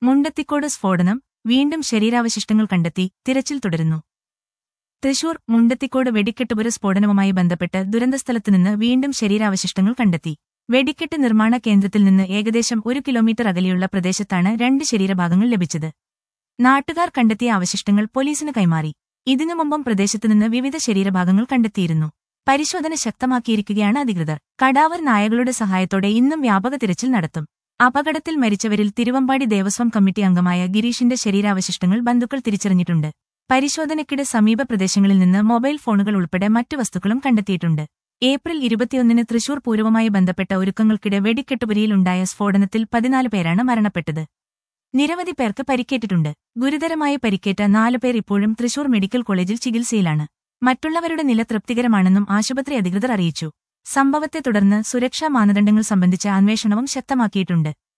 മുണ്ടത്തിക്കോട് സ്ഫോടനം വീണ്ടും ശരീരാവശിഷ്ടങ്ങൾ കണ്ടെത്തി തിരച്ചിൽ തുടരുന്നു തൃശൂർ മുണ്ടത്തിക്കോട് വെടിക്കെട്ടുപുര സ്ഫോടനവുമായി ബന്ധപ്പെട്ട് ദുരന്തസ്ഥലത്തുനിന്ന് വീണ്ടും ശരീരാവശിഷ്ടങ്ങൾ കണ്ടെത്തി വെടിക്കെട്ട് നിർമ്മാണ കേന്ദ്രത്തിൽ നിന്ന് ഏകദേശം ഒരു കിലോമീറ്റർ അകലെയുള്ള പ്രദേശത്താണ് രണ്ട് ശരീരഭാഗങ്ങൾ ലഭിച്ചത് നാട്ടുകാർ കണ്ടെത്തിയ അവശിഷ്ടങ്ങൾ പോലീസിന് കൈമാറി ഇതിനു മുമ്പും പ്രദേശത്തുനിന്ന് വിവിധ ശരീരഭാഗങ്ങൾ കണ്ടെത്തിയിരുന്നു പരിശോധന ശക്തമാക്കിയിരിക്കുകയാണ് അധികൃതർ കടാവർ നായകളുടെ സഹായത്തോടെ ഇന്നും വ്യാപക തിരച്ചിൽ നടത്തും അപകടത്തിൽ മരിച്ചവരിൽ തിരുവമ്പാടി ദേവസ്വം കമ്മിറ്റി അംഗമായ ഗിരീഷിന്റെ ശരീരാവശിഷ്ടങ്ങൾ ബന്ധുക്കൾ തിരിച്ചറിഞ്ഞിട്ടുണ്ട് പരിശോധനയ്ക്കിടെ സമീപ പ്രദേശങ്ങളിൽ നിന്ന് മൊബൈൽ ഫോണുകൾ ഉൾപ്പെടെ മറ്റു വസ്തുക്കളും കണ്ടെത്തിയിട്ടുണ്ട് ഏപ്രിൽ ഇരുപത്തിയൊന്നിന് തൃശൂർ പൂരവുമായി ബന്ധപ്പെട്ട ഒരുക്കങ്ങൾക്കിടെ വെടിക്കെട്ടുപുരിയിലുണ്ടായ സ്ഫോടനത്തിൽ പതിനാല് പേരാണ് മരണപ്പെട്ടത് നിരവധി പേർക്ക് പരിക്കേറ്റിട്ടുണ്ട് ഗുരുതരമായി പരിക്കേറ്റ നാല് പേർ ഇപ്പോഴും തൃശൂർ മെഡിക്കൽ കോളേജിൽ ചികിത്സയിലാണ് മറ്റുള്ളവരുടെ നില തൃപ്തികരമാണെന്നും ആശുപത്രി അധികൃതർ അറിയിച്ചു സംഭവത്തെ തുടർന്ന് സുരക്ഷാ മാനദണ്ഡങ്ങൾ സംബന്ധിച്ച അന്വേഷണവും ശക്തമാക്കിയിട്ടുണ്ട്